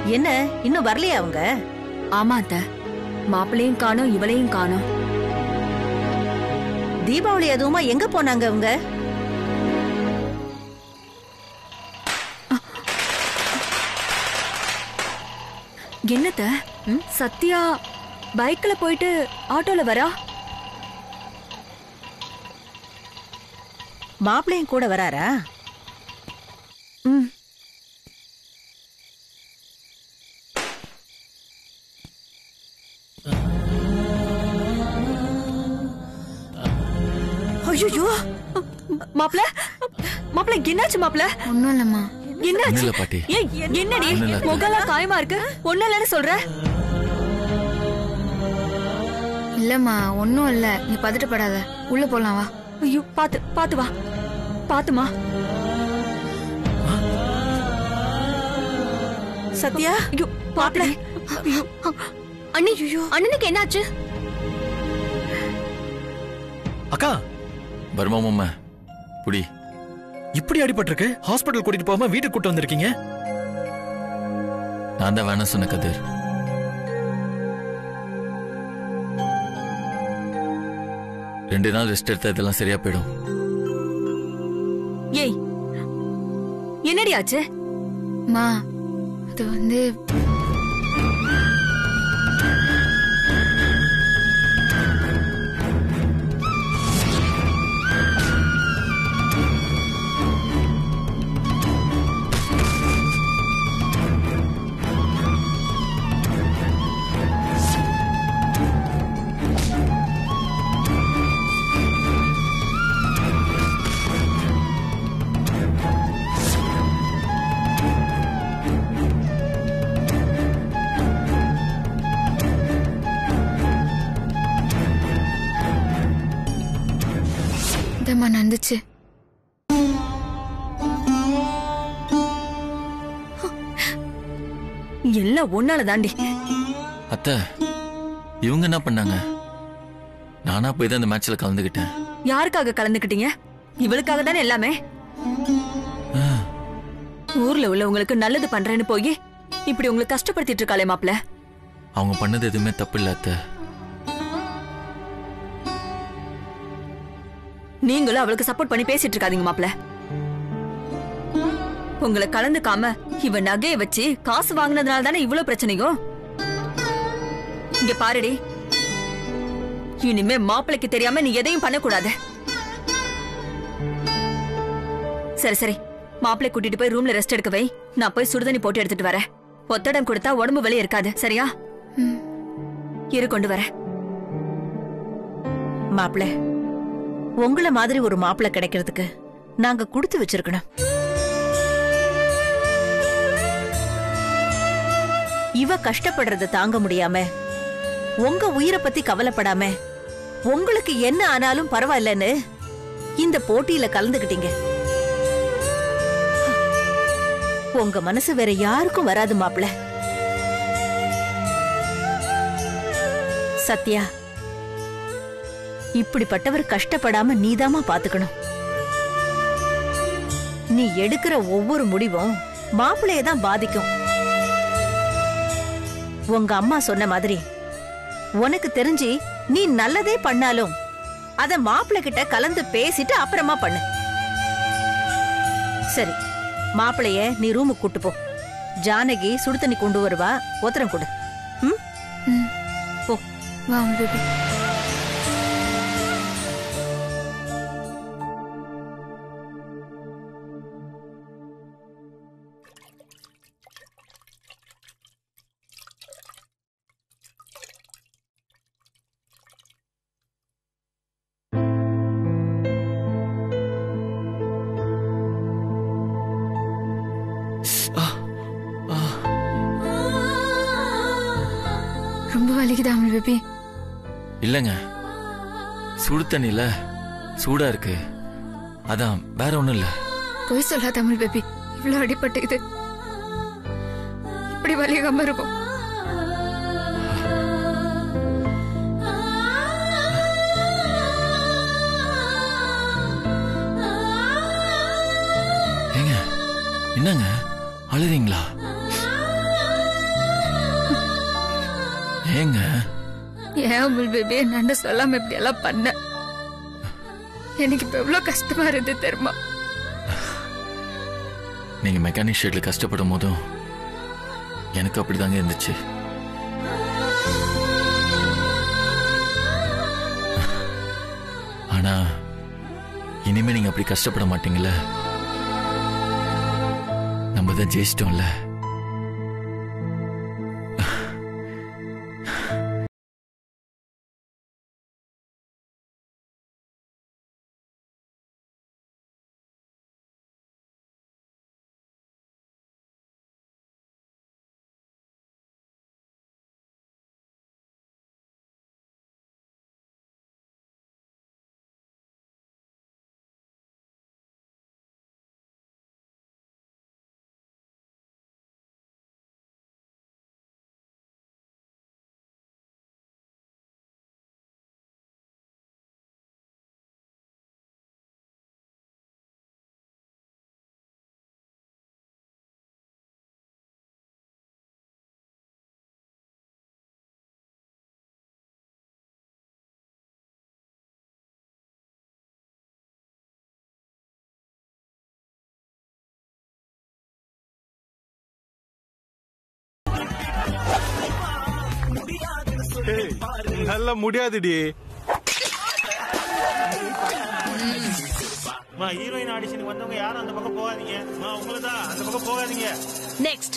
என்ன இன்னும் வரலையா அவங்க ஆமா அத்த மாப்பிள்ளையும் காணோம் இவளையும் காணோம் தீபாவளி அதுவுமா எங்க போனாங்க அவங்க என்னத்த சத்யா பைக்ல போயிட்டு ஆட்டோல வரா மாப்பிள்ளையும் கூட வராரா ம் ஐயோ மாப்ள மாப்ள என்னாச்சு மாப்ள ஒன்றும் இல்லைம்மா என்னாச்சு ஒண்ணும் இல்ல பாட்டி. ஏய் என்னடி ஒண்ணும் இல்ல அத்தை. முகலாம் காயமா இருக்கு ஒண்ணும் இல்லைன்னு சொல்ற இல்லைம்மா ஒன்றும் இல்லை நீ பதட்டப்படாத உள்ளே போகலாம் வா ஐயோ பாத்து பாத்து வா பாத்துமா சத்யா ஐயோ மாப்ள ஐயோ அண்ணி அண்ணனுக்கு என்னாச்சு அக்கா வருமா மாமா புடி இப்படி அடிபட்டிருக்கு ஹாஸ்பிட்டல் கூட்டிட்டு போகாம வீட்டுக்கு கூட்டு வந்திருக்கீங்க நான் தான் வேணாம் சொன்ன கதிர் ரெண்டு நாள் ரெஸ்ட் எடுத்தா இதெல்லாம் சரியா போயிடும் ஏய் என்னடி ஆச்சு மா அது வந்து இதம்மா நடந்துச்சு எல்லாம் ஒன்னால தாண்டி அத்தை இவங்க என்ன பண்ணாங்க நானா போய் தான் இந்த மேட்ச்ல கலந்துக்கிட்டேன் யாருக்காக கலந்துக்கிட்டீங்க இவளுக்காக தானே எல்லாமே ஊர்ல உள்ளவங்களுக்கு நல்லது பண்றேன்னு போய் இப்படி உங்களை கஷ்டப்படுத்திட்டு இருக்காளே மாப்ள அவங்க பண்ணது எதுவுமே தப்பு இல்ல அத்தை நீங்களும் அவளுக்கு சப்போர்ட் பண்ணி பேசிட்டு இருக்காதீங்க மாப்ள உங்களை கலந்துக்காம இவ நகையை வச்சு காசு வாங்கினதுனால தானே இவ்வளவு பிரச்சனையோ இங்க பாருடி இனிமே மாப்பிளைக்கு தெரியாம நீ எதையும் பண்ணக்கூடாது சரி சரி மாப்பிளை கூட்டிட்டு போய் ரூம்ல ரெஸ்ட் எடுக்க வை நான் போய் சுடுதண்ணி போட்டு எடுத்துட்டு வரேன் ஒத்தடம் கொடுத்தா உடம்பு வலி இருக்காது சரியா ம் இரு கொண்டு வரேன் மாப்பிள்ள உங்கள மாதிரி ஒரு மாப்பிள்ள கிடைக்கிறதுக்கு நாங்க கொடுத்து வச்சிருக்கணும் இவ கஷ்டப்படுறத தாங்க முடியாம உங்க உயிரை பத்தி கவலைப்படாம உங்களுக்கு என்ன ஆனாலும் பரவாயில்லன்னு இந்த போட்டியில கலந்துக்கிட்டீங்க உங்க மனசு வேற யாருக்கும் வராது மாப்பிள்ள சத்யா இப்படிப்பட்டவர் கஷ்டப்படாம நீதாம்மா பாத்துக்கணும் நீ எடுக்கிற ஒவ்வொரு முடிவும் மாப்பிளைய தான் பாதிக்கும் உங்க அம்மா சொன்ன மாதிரி உனக்கு தெரிஞ்சு நீ நல்லதே பண்ணாலும் அத மாப்பிள்ளை கிட்ட கலந்து பேசிட்டு அப்புறமா பண்ணு சரி மாப்பிளைய நீ ரூமுக்கு கூட்டு போ ஜானகி சுடு தண்ணி கொண்டு வருவா ஒத்தரம் கொடு ம் ம் போ வா பேபி ரொம்ப வலிக்குதா அமல் பேபி இல்லைங்க சுடு தண்ணில சூடா இருக்கு அதான் வேற ஒண்ணும் இல்ல பொய் சொல்லாத அமல் பேபி இவ்வளோ அடிபட்டுக்குது இப்படி வலிக்காம இருக்கும் ஏங்க என்னங்க அழுறீங்களா ஏங்க ஏன் அமுல் பேபி என்னன்னு சொல்லாம இப்படி எல்லாம் பண்ண எனக்கு இப்ப எவ்வளவு கஷ்டமா இருந்து தெரியுமா நீங்க மெக்கானிக் ஷெட்ல கஷ்டப்படும் போதும் எனக்கு அப்படிதாங்க இருந்துச்சு ஆனா இனிமே நீங்க அப்படி கஷ்டப்பட மாட்டீங்கல்ல நம்ம தான் ஜெயிச்சிட்டோம்ல நல்ல முடியாதுடி மா ஹீரோயின் ஆடிஷனுக்கு வந்தவங்க யாரும் அந்த பக்கம் போகாதீங்க மா உங்களை தான் அந்த பக்கம் போகாதீங்க நெக்ஸ்ட்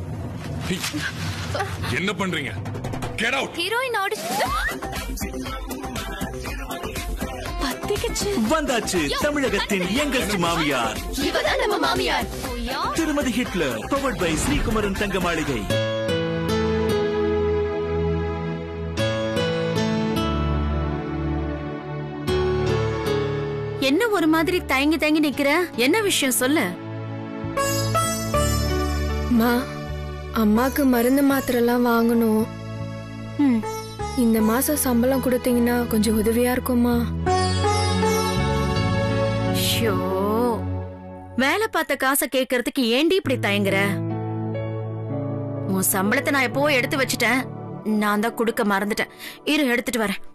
என்ன பண்றீங்க கெட் அவுட் ஹீரோயின் வந்தாச்சு தமிழகத்தின் யங்கஸ்ட் மாமியார் இவதான் நம்ம மாமியார் திருமதி ஹிட்லர் பவர்ட் பை ஸ்ரீகுமரன் தங்க மாளிகை என்ன ஒரு மாதிரி தயங்கி தயங்கி நிக்கிற என்ன விஷயம் சொல்லு அம்மா அம்மாக்கு மருந்து மாத்திரைலாம் வாங்கணும் ம், இந்த மாசம் சம்பளம் கொடுத்தீங்கன்னா கொஞ்சம் உதவியா இருக்குமா ஷோ வேலை பார்த்த காசை கேட்கறதுக்கு ஏண்டி இப்படி தயங்குற உன் சம்பளத்தை நான் எப்போ எடுத்து வச்சுட்டேன் நான் தான் கொடுக்க மறந்துட்டேன் இரு எடுத்துட்டு வரேன்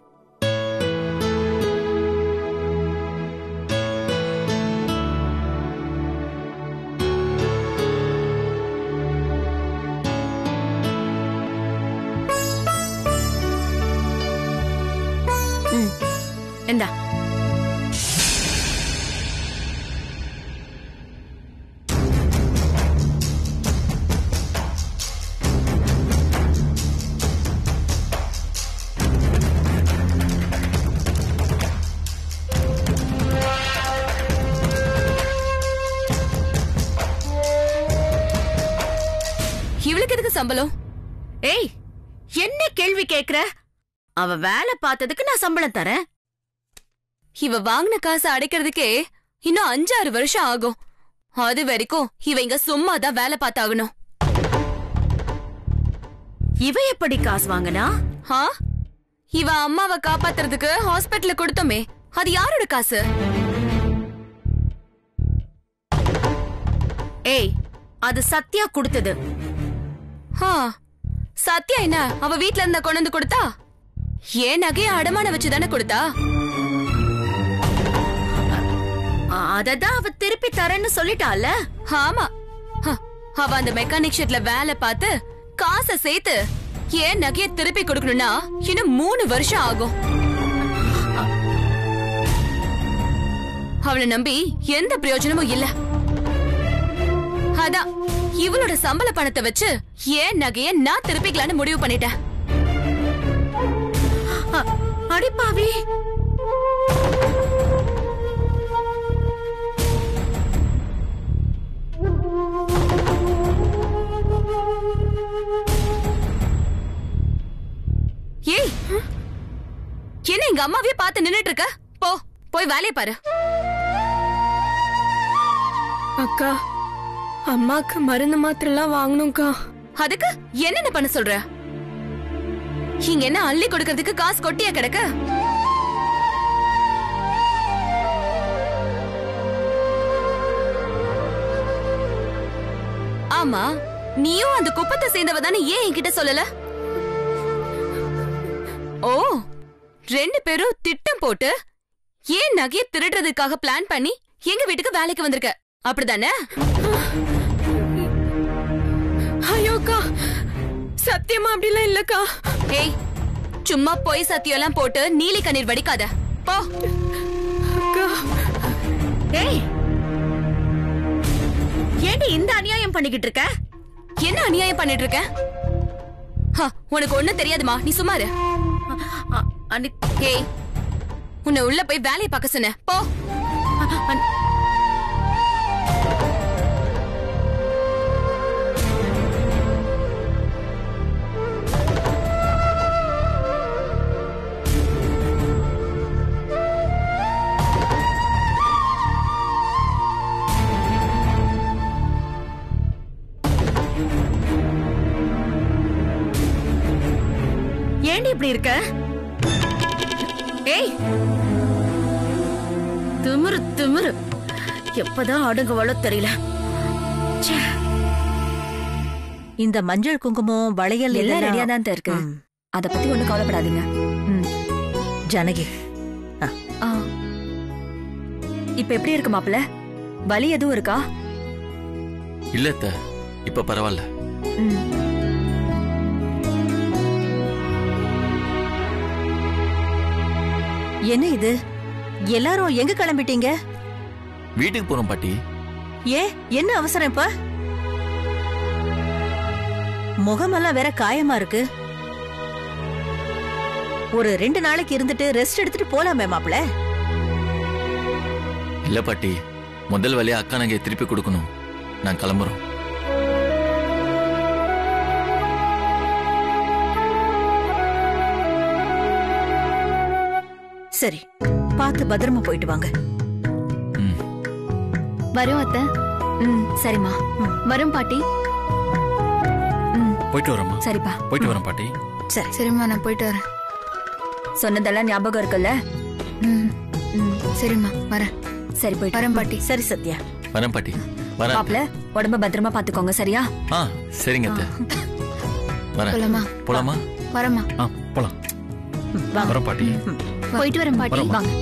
ம், இந்தா இவளுக்கு எதுக்கு சம்பளம் ஏய் என்ன கேள்வி கேக்குற அவ வேலை பார்த்ததுக்கு நான் சம்பளம் தரேன் இவ வாங்கின காசு அடைக்கிறதுக்கே இன்னும் அஞ்சாறு வருஷம் ஆகும் அது வரைக்கும் இவ இங்க சும்மா தான் வேலை பார்த்தாகணும் இவ எப்படி காசு வாங்கினா ஆ இவ அம்மாவை காப்பாத்துறதுக்கு ஹாஸ்பிட்டல்ல கொடுத்தோமே அது யாரோட காசு ஏய் அது சத்யா கொடுத்தது ஆ சத்யா என்ன அவ வீட்ல இருந்தா கொண்டு வந்து கொடுத்தா ஏன் நகைய அடமான வச்சு தானே கொடுத்தா அததான் அவ திருப்பி தரேன்னு சொல்லிட்டால ஆமா ஹ, அவ அந்த மெக்கானிக் ஷெட்ல வேலை பார்த்து காசை சேர்த்து ஏன் நகைய திருப்பி கொடுக்கணும்னா இன்னும் மூணு வருஷம் ஆகும் அவளை நம்பி எந்த பிரயோஜனமும் இல்ல அதான் இவளோட சம்பள பணத்தை வச்சு ஏன் நகைய நான் திருப்பிக்கலான்னு முடிவு பண்ணிட்டேன் அ- அடிப்பாவி ஏய் என்ன எங்க அம்மாவே பார்த்து நின்னுட்டு இருக்க போ போய் வேலையை பாரு அக்கா அம்மாக்கு மருந்து மாத்திரைலாம் வாங்கணும்க்கா அதுக்கு என்னென்ன பண்ண சொல்ற இங்க என்ன அள்ளி கொடுக்கறதுக்கு காசு கொட்டியா கிடக்கு ஆமா நீயும் அந்த குப்பத்தை சேர்ந்தவ தானே ஏன் என்கிட்ட சொல்லல ஓ ரெண்டு பேரும் திட்டம் போட்டு ஏன் நகைய திருடுறதுக்காக பிளான் பண்ணி எங்க வீட்டுக்கு வேலைக்கு வந்திருக்க அப்படிதானே ஐயோக்கா சத்தியமா அப்படிலாம் இல்லக்கா ஏய் சும்மா பொய் சத்தியம் எல்லாம் போட்டு நீலி கண்ணீர் வடிக்காத போ ஏய் ஏண்டி இந்த அநியாயம் பண்ணிக்கிட்டு இருக்க என்ன அநியாயம் பண்ணிட்டு இருக்க ஹ, உனக்கு ஒண்ணும் தெரியாதுமா நீ சும்மா இரு அ- அனி ஏய் உன்னை உள்ள போய் வேலையை பார்க்க சொன்ன போ அன்- ஏண்டி இப்படி இருக்க ஏய் திமிரு திமிரு எப்பதான் அடங்குவாளோ தெரியல ச்சே. இந்த மஞ்சள் குங்குமம் வளையல் எல்லாம் இதெல்லாம் ரெடியா தான் இருக்கு ம். அத பத்தி ஒண்ணும் கவலைப்படாதீங்க ம். ஜனகி ஆ. இப்ப எப்படி இருக்கு மாப்பிள வலி எதுவும் இருக்கா இல்ல அத்தை இப்ப பரவாயில்ல ம். என்ன இது எல்லாரும் எங்க கிளம்பிட்டீங்க வீட்டுக்கு போறோம் பாட்டி ஏ என்ன அவசரம் இப்ப முகமெல்லாம் வேற காயமா இருக்கு ஒரு ரெண்டு நாளைக்கு இருந்துட்டு ரெஸ்ட் எடுத்துட்டு போலாமே மாப்ள இல்ல பாட்டி முதல் வேலையா அக்கா நகையை திருப்பி கொடுக்கணும் நான் கிளம்புறோம் சரி பார்த்து பத்திரமா போயிட்டு வாங்க ம் வரும் அத்தை ம் சரிம்மா வரும் பாட்டி போயிட்டு வரேம்மா சரிப்பா போயிட்டு வரேன் பாட்டி சரி சரிம்மா நான் போயிட்டு வரேன் சொன்னதெல்லாம் ஞாபகம் இருக்குல்ல ம் ம். சரிம்மா வரேன் சரி போயிட்டு வரேன் பாட்டி சரி சத்யா வரேன் பாட்டி வரேன் மாப்பிள உடம்ப பத்திரமா பாத்துக்கோங்க சரியா ஆ சரிங்க அத்தை வரேன் போலாமா போலாமா வரேம்மா ஆ போலாம் வாங்க வரேன் பாட்டி போயிட்டு வரேன் பாட்டி வரேம்மா. வாங்க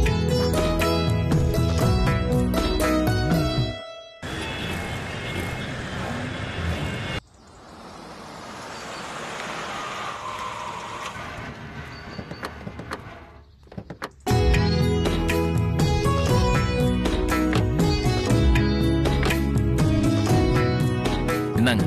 இந்தாங்க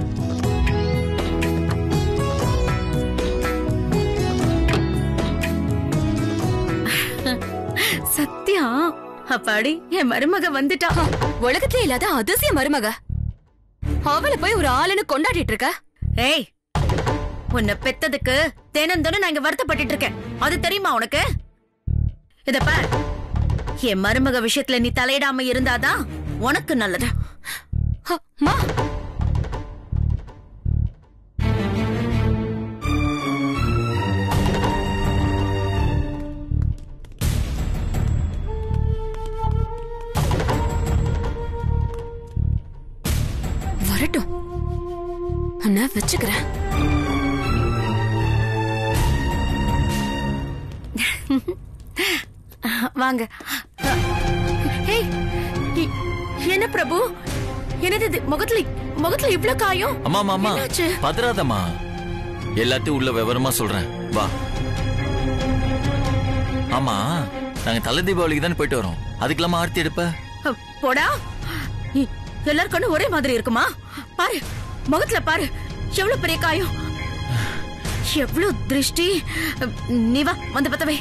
சத்யா அப்பாடி என் மருமக வந்துட்டா உலகத்திலே இல்லாத அதிசய மருமக அவளை போய் ஒரு ஆளுன்னு கொண்டாடிட்டு இருக்க ஏய் உன்னை பெத்ததுக்கு தினம் தினம் நான் இங்க வருத்தப்பட்டுட்டு இருக்கேன் அது தெரியுமா உனக்கு இத பார் என் மருமக விஷயத்துல நீ தலையிடாம இருந்தாதான் உனக்கு நல்லது ஹ, மா வரட்டும் உன்னை வச்சுக்கிறேன் வாங்க ஏய் இ- என்ன பிரபு என்னது இது முகத்துல முகத்துல இவ்ளோ காயம் அம்மா அம்மா அம்மா என்னாச்சு? பதறாதம்மா எல்லாத்தையும் உள்ள விவரமா சொல்றேன் வா ஆமா நாங்க தலை தீபாவளிக்கு தானே போயிட்டு வரோம் அதுக்கெல்லாமா ஆர்த்தி எடுப்ப அ, போடா இ- எல்லார் கண்ணும் ஒரே மாதிரி இருக்குமா பாரு முகத்துல பாரு எவ்வளவு பெரிய காயம் எவ்வளவு திருஷ்டி அ, நீ வா வந்து பத்தவே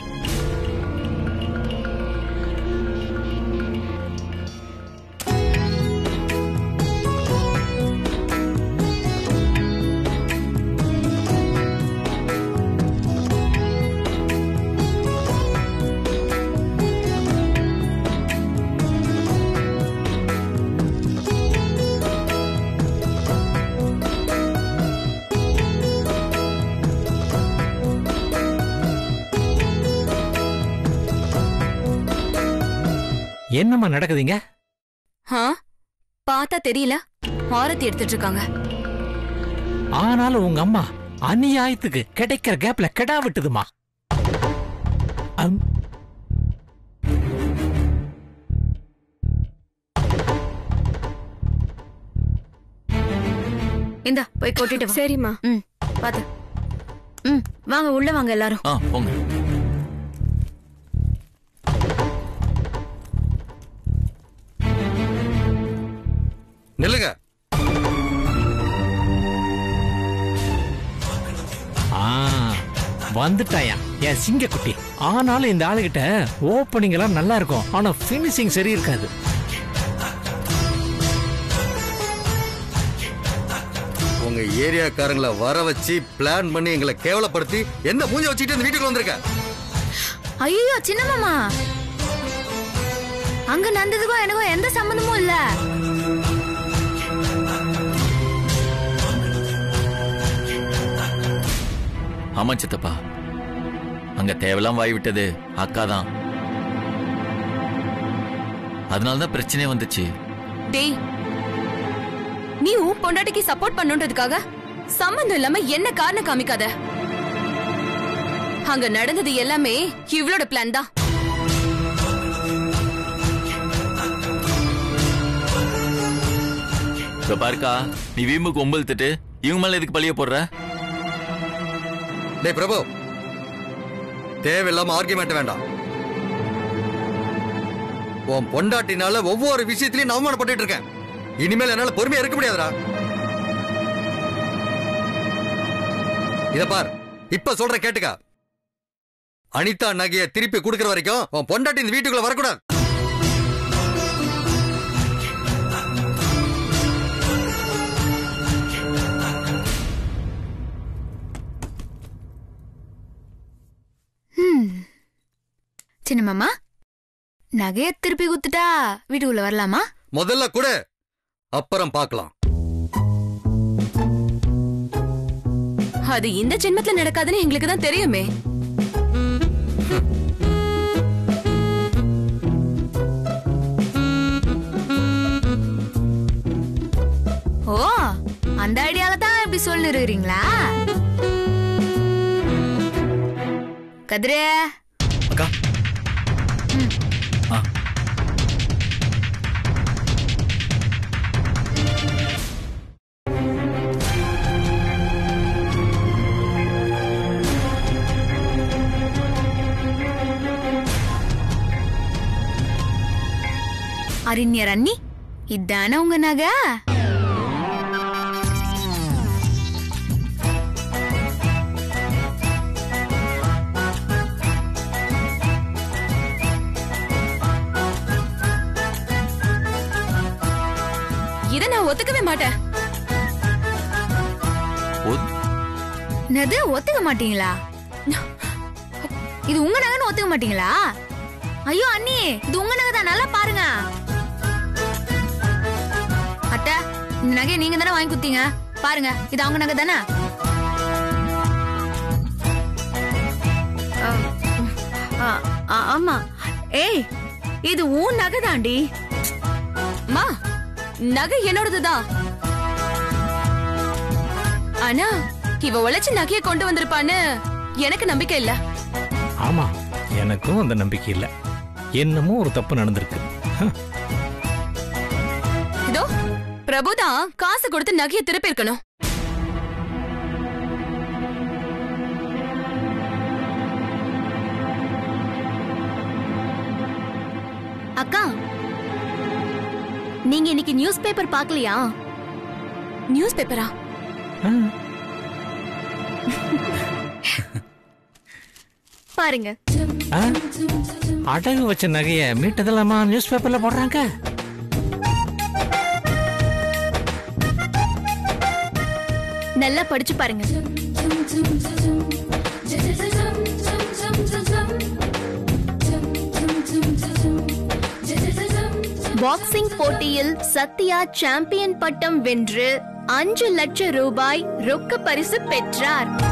என்னம்மா நடக்குதுங்க ஆ பார்த்தா தெரியல ஆரத்தி எடுத்துட்டு இருக்காங்க ஆனாலும் உங்க அம்மா அநியாயத்துக்கு கிடைக்கிற கேப்ல கெடா விட்டுதுமா அம், இந்தா போய் கொட்டிட்டு வா சரிம்மா ம் பாத்து ம் வாங்க உள்ள வாங்க எல்லாரும் ஆ போங்க நில்லுங்க ஆ வந்துட்டாயா என் சிங்கக்குட்டி ஆனாலும் இந்த ஆளுகிட்ட ஓப்பனிங் எல்லாம் நல்லா இருக்கும் ஆனா ஃபினிஷிங் சரி இருக்காது உங்க ஏரியாக்காரங்களை வர வச்சு பிளான் பண்ணி எங்களை கேவலப்படுத்தி எந்த மூஞ்ச வச்சுட்டு இந்த வீட்டுக்கு வந்திருக்க ஐயோ சின்ன மாமா அங்க நடந்ததுக்கும் எனக்கும் எந்த சம்பந்தமும் இல்ல ஆமா சித்தப்பா அங்க தேவலாம் வாய் விட்டது அக்கா தான் அதனாலதான் பிரச்சனையே வந்துச்சு டேய் நீ உன் பொண்டாட்டிக்கு சப்போர்ட் பண்ணுன்றதுக்காக சம்மந்தம் இல்லாம என்ன காரணம் காமிக்காத அங்க நடந்தது எல்லாமே இவளோட பிளான் தான் இப்ப பாருக்கா நீ வீம்புக்கு ஒம்பல் திட்டு இவங்க மேல எதுக்கு பழிய போடுற டேய் பிரபு தேவையில்லாம ஆர்குமெண்ட் வேண்டாம் உன் பொண்டாட்டினால ஒவ்வொரு விஷயத்திலையும் நான் அவமானப்பட்டுட்டு இருக்கேன் இனிமேல் என்னால பொறுமையா இருக்க முடியாதுடா இத பார் இப்ப சொல்ற கேட்டுக்க அனிதா நகைய திருப்பி கொடுக்கற வரைக்கும் உன் பொண்டாட்டி இந்த வீட்டுக்குள்ள வரக்கூடாது சின்ன மாமா நகைய திருப்பி குத்துட்டா வீட்டுக்குள்ள வரலாமா முதல்ல கூட அப்புறம் பார்க்கலாம் அது இந்த ஜென்மத்துல நடக்காதுன்னு எங்களுக்கு தான் தெரியுமே ஓ அந்த ஐடியால தான் இப்படி சொல்லி இருக்கிறீங்களா கதிரே அக்கா ஆ அறிஞர் அண்ணி இதானே உங்க நகை இத நான் ஒத்துக்கவே மாட்டேன் ஒத்- என்னது ஒத்துக்க மாட்டீங்களா இது உங்க நகைன்னு ஒத்துக்க மாட்டீங்களா ஐயோ அண்ணி இது உங்க நகை தான் நல்லா பாருங்க அத்தை இந்த நகையை நீங்க தானே வாங்கி குத்தீங்க பாருங்க இது அவங்க நகை தானே ஆ, ஆ, ஆமா ஏய் இது உன் நகை தாண்டி மா நகை என்னோடதுதான் ஆனா இவ உழைச்சு நகைய கொண்டு வந்திருப்பான்னு எனக்கு நம்பிக்கை இல்ல ஆமா எனக்கும் அந்த நம்பிக்கை இல்ல என்னமோ ஒரு தப்பு நடந்திருக்கு ஹ, இதோ பிரபுதான் காசு கொடுத்து நகைய திருப்பி இருக்கணும் அக்கா நீங்க இன்னைக்கு நியூஸ் பேப்பர் பார்க்கலையா நியூஸ் பேப்பரா ஆ. பாருங்க ஆ? அடகு வச்ச நகைய மீட்டதெல்லாமா நியூஸ் பேப்பர்ல போடுறாங்க நல்லா படிச்சு பாருங்க பாக்ஸிங் போட்டியில் சத்யா சாம்பியன் பட்டம் வென்று அஞ்சு லட்சம் ரூபாய் ரொக்க பரிசு பெற்றார்